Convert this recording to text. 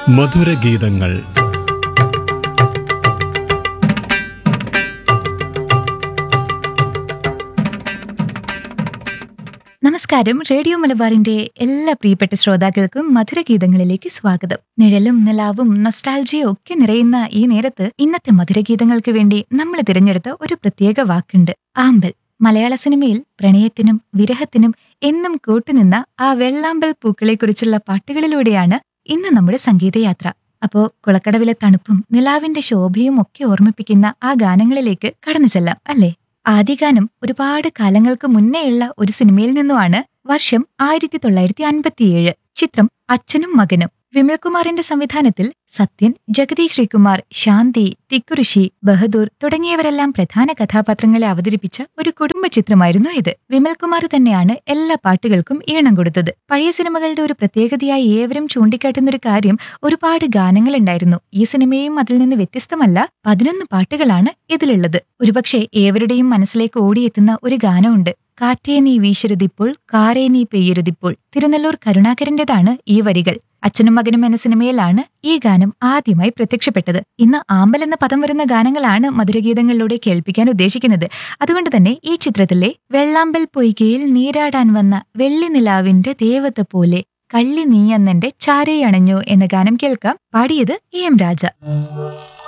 മധുരഗീതങ്ങൾ നമസ്കാരം റേഡിയോ മലബാറിന്റെ എല്ലാ പ്രിയപ്പെട്ട ശ്രോതാക്കൾക്കും മധുരഗീതങ്ങളിലേക്ക് സ്വാഗതം നിഴലും നിലാവും നൊസ്റ്റാൾജിയും ഒക്കെ നിറയുന്ന ഈ നേരത്ത് ഇന്നത്തെ മധുരഗീതങ്ങൾക്ക് വേണ്ടി നമ്മൾ തിരഞ്ഞെടുത്ത ഒരു പ്രത്യേക വാക്കുണ്ട് ആമ്പൽ മലയാള സിനിമയിൽ പ്രണയത്തിനും വിരഹത്തിനും എന്നും കൂട്ടുനിന്ന ആ വെള്ളാമ്പൽ പൂക്കളെക്കുറിച്ചുള്ള പാട്ടുകളിലൂടെയാണ് ഇന്ന് നമ്മുടെ സംഗീതയാത്ര അപ്പോ കുളക്കടവിലെ തണുപ്പും നിലാവിന്റെ ശോഭയും ഒക്കെ ഓർമ്മിപ്പിക്കുന്ന ആ ഗാനങ്ങളിലേക്ക് കടന്നു ചെല്ലാം അല്ലേ ആദ്യഗാനം ഒരുപാട് കാലങ്ങൾക്ക് മുന്നേയുള്ള ഒരു സിനിമയിൽ നിന്നുമാണ് വർഷം ആയിരത്തി തൊള്ളായിരത്തി അൻപത്തിയേഴ് ചിത്രം അച്ഛനും മകനും വിമൽകുമാറിന്റെ സംവിധാനത്തിൽ സത്യൻ ജഗതി ശ്രീകുമാർ ശാന്തി തിക്കുറിശി ബഹദൂർ തുടങ്ങിയവരെല്ലാം പ്രധാന കഥാപാത്രങ്ങളെ അവതരിപ്പിച്ച ഒരു കുടുംബ ചിത്രമായിരുന്നു ഇത് വിമൽകുമാർ തന്നെയാണ് എല്ലാ പാട്ടുകൾക്കും ഈണം കൊടുത്തത് പഴയ സിനിമകളുടെ ഒരു പ്രത്യേകതയായി ഏവരും ചൂണ്ടിക്കാട്ടുന്ന ഒരു കാര്യം ഒരുപാട് ഗാനങ്ങളുണ്ടായിരുന്നു ഈ സിനിമയും അതിൽ നിന്ന് വ്യത്യസ്തമല്ല പതിനൊന്ന് പാട്ടുകളാണ് ഇതിലുള്ളത് ഒരുപക്ഷെ ഏവരുടെയും മനസ്സിലേക്ക് ഓടിയെത്തുന്ന ഒരു ഗാനമുണ്ട് കാറ്റേ നീ വീശരുതിപ്പോൾ കാറേ നീ പെയ്യരുതിപ്പോൾ തിരുനെല്ലൂർ കരുണാകരന്റേതാണ് ഈ വരികൾ അച്ഛനും മകനും എന്ന സിനിമയിലാണ് ഈ ഗാനം ആദ്യമായി പ്രത്യക്ഷപ്പെട്ടത് ഇന്ന് ആമ്പൽ എന്ന പദം വരുന്ന ഗാനങ്ങളാണ് മധുരഗീതങ്ങളിലൂടെ കേൾപ്പിക്കാൻ ഉദ്ദേശിക്കുന്നത് അതുകൊണ്ട് തന്നെ ഈ ചിത്രത്തിലെ വെള്ളാമ്പൽ പൊയ്കയിൽ നീരാടാൻ വന്ന വെള്ളി നിലാവിന്റെ ദേവത പോലെ കള്ളി നീയെന്നെന്റെ ചാരയണഞ്ഞു എന്ന ഗാനം കേൾക്കാം പാടിയത് എ എം രാജ